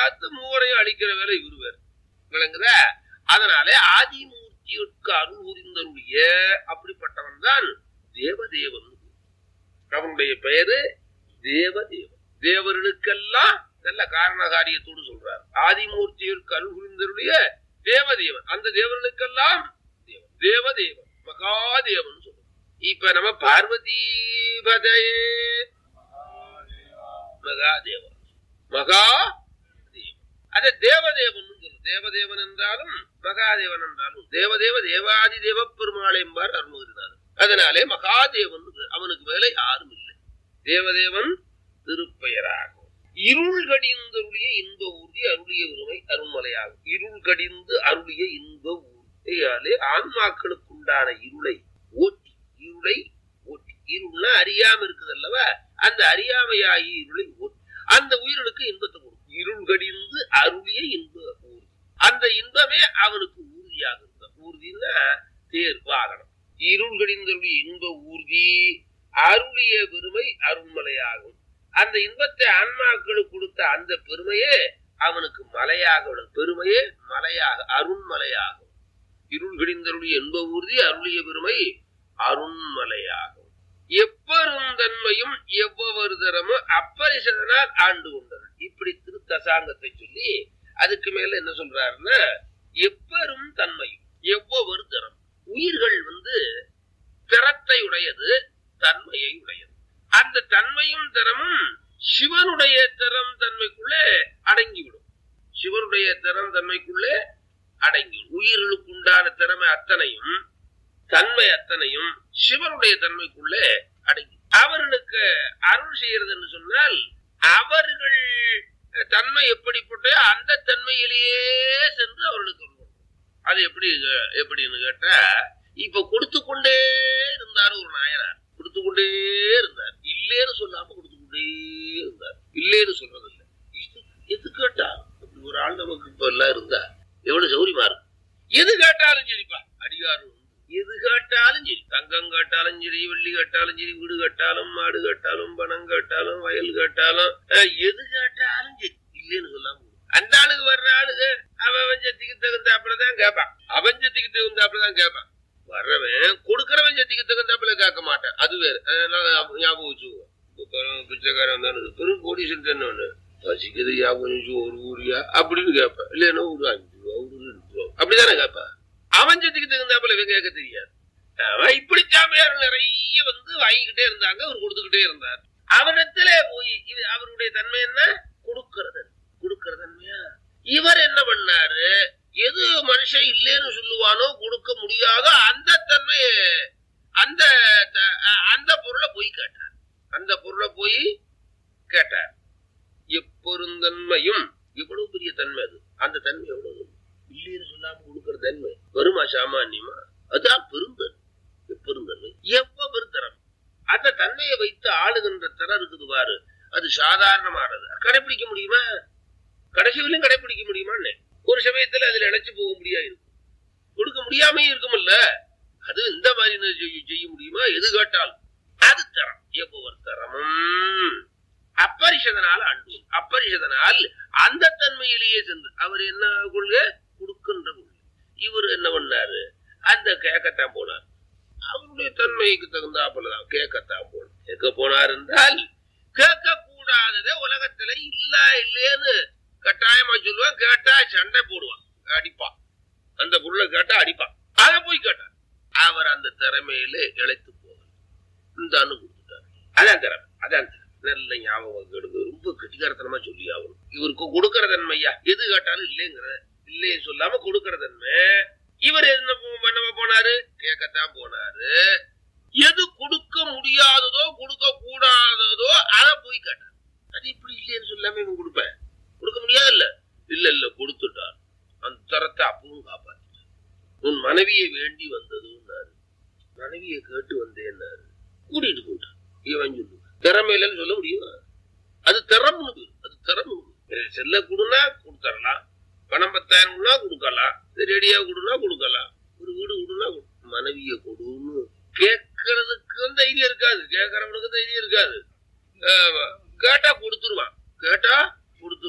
பார்த்து மூவரையும் அழிக்கிற வேலை இவரு வேற விளங்குதா அதனாலே ஆதிமூர்த்திக்கு அருள் புரிந்தருடைய அப்படிப்பட்டவன் தான் தேவதேவன் அவனுடைய பெயரு தேவதேவன் தேவர்களுக்கெல்லாம் நல்ல காரண காரியத்தோடு சொல்றார் ஆதிமூர்த்தியிற்கு அருள் புரிந்தருடைய தேவதேவன் அந்த தேவர்களுக்கெல்லாம் தேவன் தேவதேவன் மகாதேவன் சொல்றோம் இப்ப நம்ம பார்வதி பதையே மகாதேவன் மகா அது தேவதேவன் சொல்லும் தேவதேவன் என்றாலும் மகாதேவன் என்றாலும் தேவதேவ தேவாதி தேவ பெருமாள் என்பார் அருள்கிறார் அதனாலே மகாதேவன் அவனுக்கு மேல யாரும் இல்லை தேவதேவன் திருப்பெயராகும் இருள் கடிந்தருளிய இன்ப ஊர்தி அருளிய உரிமை அருள்மலையாகும் இருள் கடிந்து அருளிய இன்ப ஊர்தியாலே ஆன்மாக்களுக்கு உண்டான இருளை ஓட்டி இருளை ஓட்டி இருள்னா அறியாம இருக்குது அல்லவா அந்த அறியாமையாகி இருளை ஓட்டி அந்த உயிர்களுக்கு இன்பத்தை கொடுக்கும் இருள் கடிந்து அருளிய இன்ப ஊர்தி அந்த இன்பமே அவனுக்கு ஊர்தியாக இருந்த ஊர்தின்னா தேர் வாகனம் இருள் கடிந்தருளிய இன்ப ஊர்தி அருளிய பெருமை அருண்மலையாகும் அந்த இன்பத்தை ஆன்மாக்களுக்கு கொடுத்த அந்த பெருமையே அவனுக்கு மலையாக விடும் பெருமையே மலையாக அருண்மலையாகும் இருள் கிடிந்தருடைய இன்ப ஊர்தி அருளிய பெருமை அருண்மலையாகும் எப்பெருந்தன்மையும் எவ்வொரு தரமும் அப்பரிசதனால் ஆண்டு கொண்டது இப்படி திருத்தசாங்கத்தை சொல்லி அதுக்கு மேல என்ன சொல்றாருன்னா எப்பெரும் தன்மையும் எவ்வொரு தரம் உயிர்கள் வந்து திறத்தை உடையது தன்மையை உடையது அந்த தன்மையும் திறமும் சிவனுடைய திறம் தன்மைக்குள்ளே அடங்கிவிடும் சிவனுடைய திறம் தன்மைக்குள்ளே அடங்கிவிடும் உயிர்களுக்கு உண்டான திறமை அத்தனையும் தன்மை அத்தனையும் சிவனுடைய தன்மைக்குள்ளே அடங்கி அவர்களுக்கு அருள் செய்யறது என்று சொன்னால் அவர்கள் தன்மை எப்படிப்பட்ட அந்த தன்மையிலேயே சென்று அவர்களுக்கு அருள் கொடுக்கும். அது எப்படி எப்படின்னு கேட்டா இப்ப கொடுத்து கொண்டே இருந்தார் ஒரு நாயனார் கொடுத்து கொண்டே இருந்தார் இல்லேன்னு சொல்லாம கொடுத்து கொண்டே இருந்தார் இல்லேன்னு சொல்றது இல்லை இது எது கேட்டா அப்படி ஒரு ஆள் நமக்கு இப்ப எல்லாம் இருந்தா எவ்வளவு சௌரியமா இருக்கும் எது கேட்டாலும் சரிப்பா அடிகாரு எது கேட்டாலும் சரி தங்கம் கேட்டாலும் சரி வெள்ளி கேட்டாலும் சரி வீடு கேட்டாலும் மாடு கேட்டாலும் பணம் கேட்டாலும் வயல் கேட்டாலும் அஹ், எது கேட்டாலும் சரி இல்லைன்னு சொல்லாம கொடு. அந்த ஆளுக்கு வர்ற ஆளுங்க அவன் வஞ்சத்துக்கு தகுந்தாப்புலதான் கேட்பான் அவஞ்சத்துக்கு தகுந்தாப்புலதான் கேட்பான் வர்றவன் கொடுக்கறவன் சத்திக்கு தகுந்தாப்புல கேட்க மாட்டான் அது வேற அதனால ஞாபகம் ஞாபகம் வச்சுக்கோ இப்ப பிச்சைக்காரன் தானே பெரும் கோடீசன் தானே ஒண்ணு பசிக்குது ஞாபகம் வச்சு ஒரு ஊரியா அப்படின்னு கேட்பேன் இல்லைன்னா ஒரு அஞ்சு ரூபா ஒரு ரெண்டு ரூபா அப்படிதானே கேட்பான் அவன் சத்திக்கு தகுந்தாப்புல இவன் கேட்க தெரியாது அவன் இப்படி சாமியார் நிறைய வந்து வாங்கிக்கிட்டே இருந்தாங்க அவர் கொடுத்துக்கிட்டே இருந்தார் அவரிடத்துல போய் இது அவருடைய தன்மை என்ன கொடுக்கறது கொடுக்கற தன்மையா இவர் என்ன பண்ணாரு எது மனுஷன் இல்லைன்னு சொல்லுவானோ கொடுக்க முடியாதோ அந்த தன்மையை அந்த த- அ- அந்த பொருளை போய் கேட்டார் அந்த பொருளை போய் கேட்டார் எப்பொருந்தன்மையும் எவ்வளவு பெரிய தன்மை அது அந்த தன்மை எவ்வளவு இல்லைன்னு சொல்லாம கொடுக்கிற தன்மை வருமா சாமானியமா அதான் பெருந்தன்மை எப்பெருந்தன்மை எவ்வளவு பெருந்தரம் அந்த தன்மையை வைத்து ஆளுகின்ற திறம் இருக்குது பாரு அது சாதாரணமானது கடைபிடிக்க முடியுமா கடைசி வரையும் கடைபிடிக்க முடியுமான்னு ஒரு சமயத்துல அதுல இழைச்சு போக முடியாது இருக்கும் கொடுக்க முடியாமையும் இருக்கும்ல அது இந்த மாதிரி என்ன செய்ய செய்ய முடியுமா எது கேட்டாலும் அது தரம் எவ்வொரு தரமும் அப்பரிஷதனால் அண்டு அப்பரிஷதனால் அந்த தன்மையிலேயே சென்று அவர் என்ன கொள்கை கொடுக்கின்ற கொள்கை இவர் என்ன பண்ணாரு அந்த கேட்கத்தான் போனார் அவருடைய தன்மைக்கு தகுந்தாப்புலதான் கேட்கத்தான் போனார் கேட்க போனார் என்றால் கேட்க கூடாததே உலகத்துல இல்ல இல்லேன்னு கட்டாயமா சொல்லுவான் கேட்டா சண்டை போடுவான் அடிப்பான் அந்த பொருளை கேட்டா அடிப்பான் அத போய் கேட்டார் அவர் அந்த திறமையில இழைத்து போவார் இந்த அணு கொடுத்துட்டார் அதான் திறமை அதான் திறமை நல்ல ஞாபகம் எடுங்க ரொம்ப கெட்டிக்காரத்தனமா சொல்லி ஆகணும் இவருக்கு கொடுக்கற தன்மையா எது கேட்டாலும் இல்லைங்கிற இல்லையே சொல்லாம கொடுக்கற தன்மை இவர் என்ன போ- பண்ண போனாரு கேட்கத்தான் போனாரு எது கொடுக்க முடியாததோ கொடுக்க கூடாததோ அதை போய் கேட்டார் அது இப்படி இல்லைன்னு சொல்லாம இவன் கொடுப்பேன் கொடுக்க முடியாது இல்ல இல்ல இல்ல கொடுத்துட்டார் அந்த தரத்தை அப்பவும் காப்பாத்திட்டார் உன் மனைவியை வேண்டி வந்ததுன்னாரு மனைவியை கேட்டு வந்தேன்னாரு கூட்டிட்டு போயிட்டார் இவன் சொல்லு திறமையிலன்னு சொல்ல முடியுமா அது திறம்னு பேரு. அது திறமை செல்ல கொடுனா கொடுத்துடலாம் பணம் பத்தாயிரம்னா கொடுக்கலாம் ரெடியா கொடுனா கொடுக்கலாம் ஒரு வீடு கொடுனா மனைவியை கொடுன்னு கேட்கறதுக்கும் தைரியம் இருக்காது கேட்கறவனுக்கு தைரியம் இருக்காது ஆமா. கேட்டா கொடுத்துருவான் கேட்டா கொடுத்து